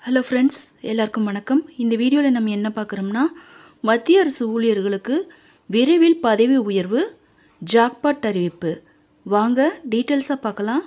hello friends எல்லாருக்கும் வணக்கம் இந்த வீடியோவில் நம்ம என்ன பார்க்குறோம்னா மத்திய அரசு ஊழியர்களுக்கு விரைவில் பதவி உயர்வு ஜாக்பாட் அறிவிப்பு வாங்க டீட்டெயில்ஸாக பார்க்கலாம்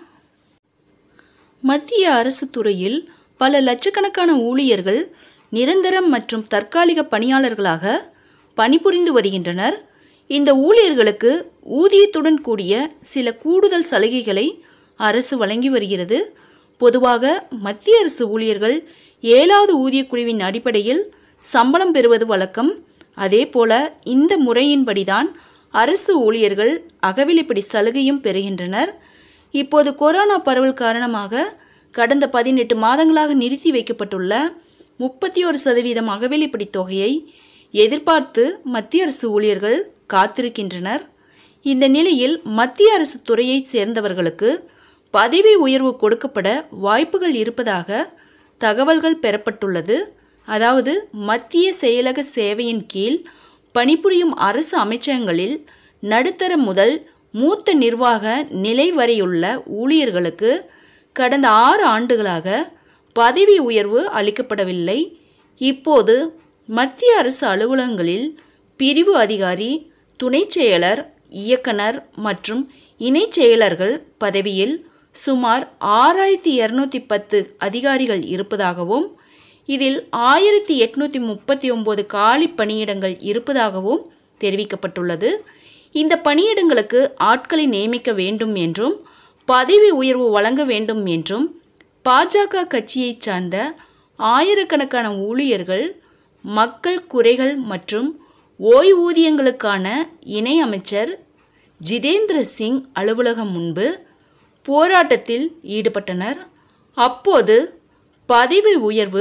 மத்திய அரசு துறையில் பல லட்சக்கணக்கான ஊழியர்கள் நிரந்தரம் மற்றும் தற்காலிக பணியாளர்களாக பணிபுரிந்து வருகின்றனர் இந்த ஊழியர்களுக்கு ஊதியத்துடன் கூடிய சில கூடுதல் சலுகைகளை அரசு வழங்கி வருகிறது பொதுவாக மத்திய அரசு ஊழியர்கள் ஏழாவது ஊதியக்குழுவின் அடிப்படையில் சம்பளம் பெறுவது வழக்கம் அதேபோல இந்த முறையின்படிதான் அரசு ஊழியர்கள் அகவிலைப்படி சலுகையும் பெறுகின்றனர் இப்போது கொரோனா பரவல் காரணமாக கடந்த பதினெட்டு மாதங்களாக நிறுத்தி வைக்கப்பட்டுள்ள முப்பத்தி ஒரு சதவீதம் அகவிலைப்படி தொகையை எதிர்பார்த்து மத்திய அரசு ஊழியர்கள் காத்திருக்கின்றனர் இந்த நிலையில் மத்திய அரசு துறையைச் சேர்ந்தவர்களுக்கு பதவி உயர்வு கொடுக்கப்பட வாய்ப்புகள் இருப்பதாக தகவல்கள் பெறப்பட்டுள்ளது அதாவது மத்திய செயலக சேவையின் கீழ் பணிபுரியும் அரசு அமைச்சகங்களில் நடுத்தர முதல் மூத்த நிர்வாக நிலை வரையுள்ள ஊழியர்களுக்கு கடந்த ஆறு ஆண்டுகளாக பதவி உயர்வு அளிக்கப்படவில்லை இப்போது மத்திய அரசு அலுவலகங்களில் பிரிவு அதிகாரி துணைச் செயலர் இயக்குனர் மற்றும் இணைச் செயலர்கள் பதவியில் சுமார் ஆறாயிரத்தி இரநூத்தி பத்து அதிகாரிகள் இருப்பதாகவும் இதில் ஆயிரத்தி எட்நூற்றி முப்பத்தி ஒம்பது காலி பணியிடங்கள் இருப்பதாகவும் தெரிவிக்கப்பட்டுள்ளது இந்த பணியிடங்களுக்கு ஆட்களை நியமிக்க வேண்டும் என்றும் பதவி உயர்வு வழங்க வேண்டும் என்றும் பாஜக கட்சியைச் சார்ந்த ஆயிரக்கணக்கான ஊழியர்கள் மக்கள் குறைகள் மற்றும் ஓய்வூதியங்களுக்கான இணை அமைச்சர் ஜிதேந்திர சிங் அலுவலகம் முன்பு போராட்டத்தில் ஈடுபட்டனர் அப்போது பதவி உயர்வு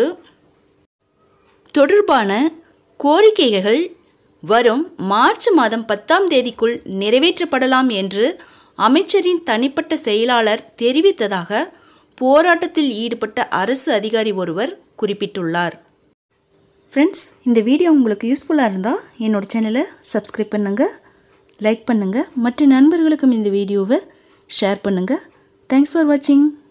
தொடர்பான கோரிக்கைகள் வரும் மார்ச் மாதம் பத்தாம் தேதிக்குள் நிறைவேற்றப்படலாம் என்று அமைச்சரின் தனிப்பட்ட செயலாளர் தெரிவித்ததாக போராட்டத்தில் ஈடுபட்ட அரசு அதிகாரி ஒருவர் குறிப்பிட்டுள்ளார் ஃப்ரெண்ட்ஸ் இந்த வீடியோ உங்களுக்கு யூஸ்ஃபுல்லாக இருந்தால் என்னோடய சேனலை சப்ஸ்கிரைப் பண்ணுங்கள் லைக் பண்ணுங்கள் மற்ற நண்பர்களுக்கும் இந்த வீடியோவை ஷேர் பண்ணுங்கள் தேங்க்ஸ் ஃபார் வாட்சிங்